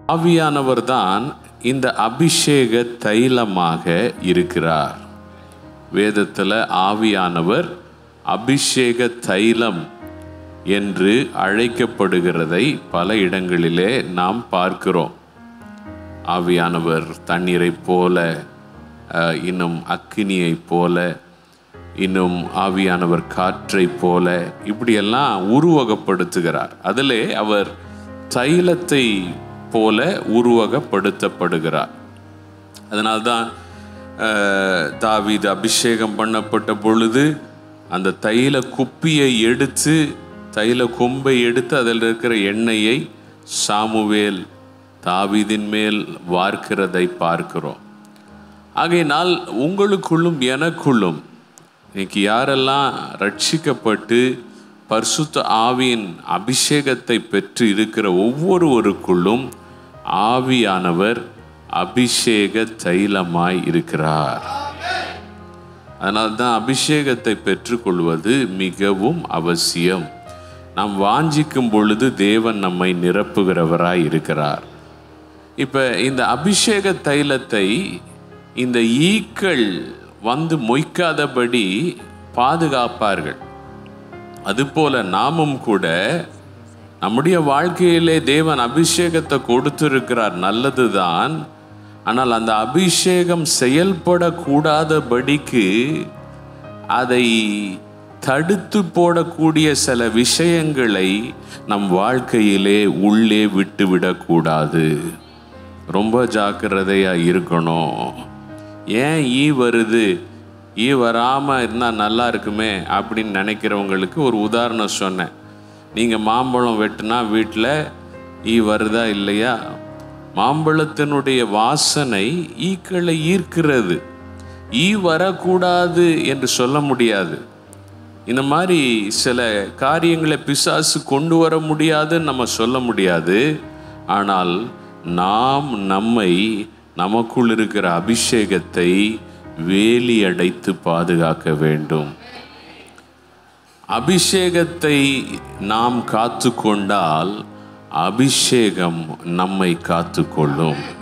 ஆவியானவர் தான் இந்த அபிஷேக தைலமாக இருக்கிறார் வேதத்தில் ஆவியானவர் அபிஷேக தைலம் என்று அழைக்கப்படுகிறதை பல இடங்களிலே நாம் பார்க்கிறோம் ஆவியானவர் தண்ணீரைப் போல அஹ், இன்னும் அக்கினியைப் போல இன்னும் ஆவியானவர் காற்றைப் போல இப்படியெல்லாம் உருவகப்படுத்துகிறார் அதிலே அவர் தைலத்தை போல உருவகப்படுத்தப்படுகிறார் அதனால்தான் அஹ், தாவீது அபிஷேகம் பண்ணப்பட்ட பொழுது அந்த தைல குப்பியை எடுத்து தைல கொம்பை எடுத்து அதில் இருக்கிற எண்ணெயை சாமுவேல் தாவீதின் மேல் வார்க்கிறதை பார்க்கிறோம் ஆகையினால் உங்களுக்குள்ளும் எனக்குள்ளும் இன்னைக்கு யாரெல்லாம் ரட்சிக்கப்பட்டு பரிசுத்த ஆவியின் அபிஷேகத்தை பெற்று இருக்கிற ஒவ்வொருவருக்குள்ளும் ஆவியானவர் அபிஷேக தைலமாய் இருக்கிறார் அதனால தான் அபிஷேகத்தை பெற்றுக்கொள்வது மிகவும் அவசியம் நாம் வாஞ்சிக்கும் பொழுது தேவன் நம்மை நிரப்புகிறவராய் இருக்கிறார் இப்போ இந்த அபிஷேக தைலத்தை இந்த ஈக்கள் வந்து மொய்க்காதபடி பாதுகாப்பார்கள் அதுபோல நாமும் கூட நம்முடைய வாழ்க்கையிலே தேவன் அபிஷேகத்தை கொடுத்திருக்கிறார் நல்லதுதான் ஆனால் அந்த அபிஷேகம் செயல்படக்கூடாதபடிக்கு அதை தடுத்து போடக்கூடிய சில விஷயங்களை நம் வாழ்க்கையிலே உள்ளே விட்டுவிடக்கூடாது ரொம்ப ஜாக்கிரதையா இருக்கணும் ஏன் ஈ வருது ஈ வராமல் இருந்தால் நல்லா இருக்குமே அப்படின்னு நினைக்கிறவங்களுக்கு ஒரு உதாரணம் சொன்னேன் நீங்கள் மாம்பழம் வெட்டினா வீட்டில் ஈ வருதா இல்லையா மாம்பழத்தினுடைய வாசனை ஈக்களை ஈர்க்கிறது ஈ வரக்கூடாது என்று சொல்ல முடியாது இந்த மாதிரி சில காரியங்களை பிசாசு கொண்டு வர முடியாதுன்னு நம்ம சொல்ல முடியாது ஆனால் நாம் நம்மை நமக்குள் இருக்கிற அபிஷேகத்தை வேலி அடைத்து பாதுகாக்க வேண்டும் அபிஷேகத்தை நாம் காத்து கொண்டால் அபிஷேகம் நம்மை காத்து கொள்ளும்